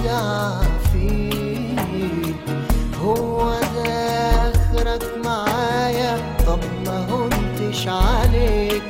انخدع فيه هو ده اخرك معايا طب ما هنتش عليك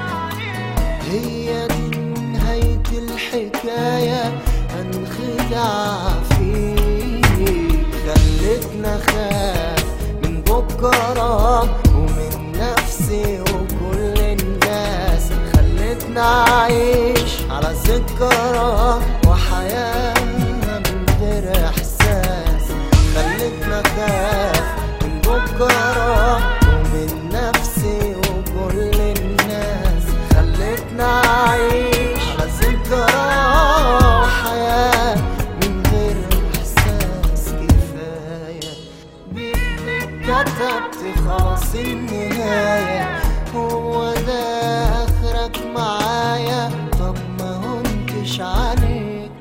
هي دي نهاية الحكاية انخدع فيك خلتنا خاف من بكرة ومن نفسي وكل الناس خلتنا عايش على ذكرى وحياة من غير إحساس خلتنا خاف من بكرة ومن نفسي وكل الناس خلتنا عايش على ذكرى وحياة من غير إحساس كفاية بإيدك كتبت خلاص النهاية هو ده آخرك معايا طب ما هنتش عليك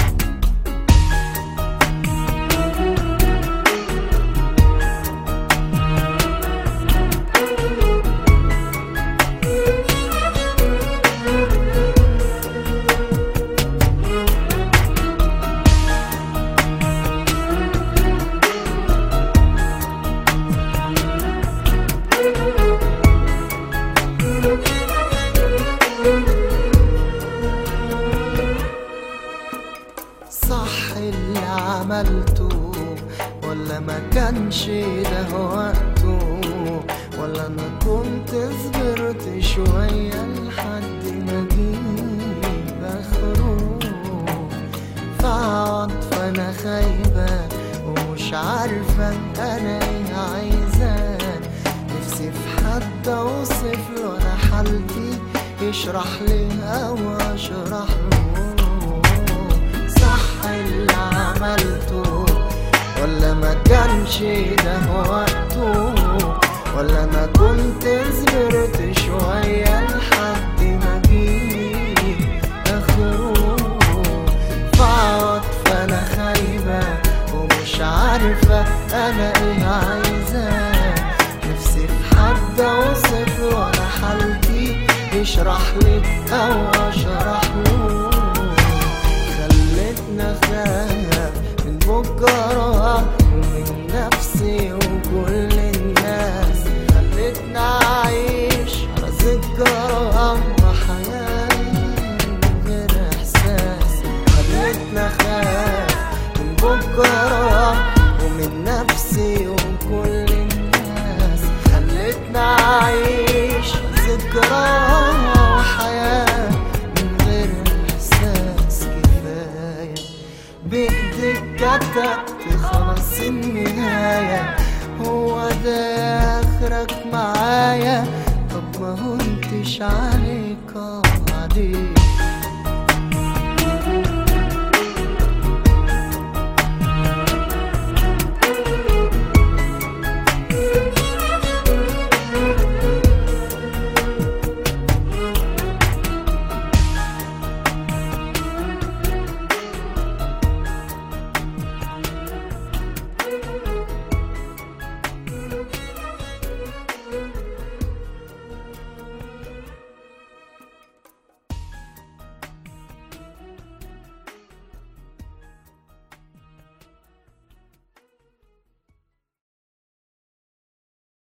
صح اللي عملته ولا ما كانش ده وقته ولا انا كنت صبرت شوية لحد ما اجيب اخره فاقعد فانا خايبة ومش عارفة انا ايه عايزة نفسي في حد اوصف له انا حالتي يشرح لي او اشرح له صح اللي عملته ولا ما كانش ده وقته ولا انا كنت صبرت شوية لحد ما جيت اخره فاقعد فانا خايبة ومش عارفة انا ايه عايزة نفسي في حد اوصف له انا حالتي يشرح لي او اشرح له خلتنا خايف من بكرة ومن نفسي وكل الناس خلتنا عايش على ذكرى وحياة من غير إحساس خلتنا خايف من بكرة ومن نفسي وكل الناس خلتنا عايش ذكرى وحياة من غير إحساس كفاية بإيدك كتبت خلاص النهاية هو ده آخرك معايا طب ما هنتش عليك آه عليك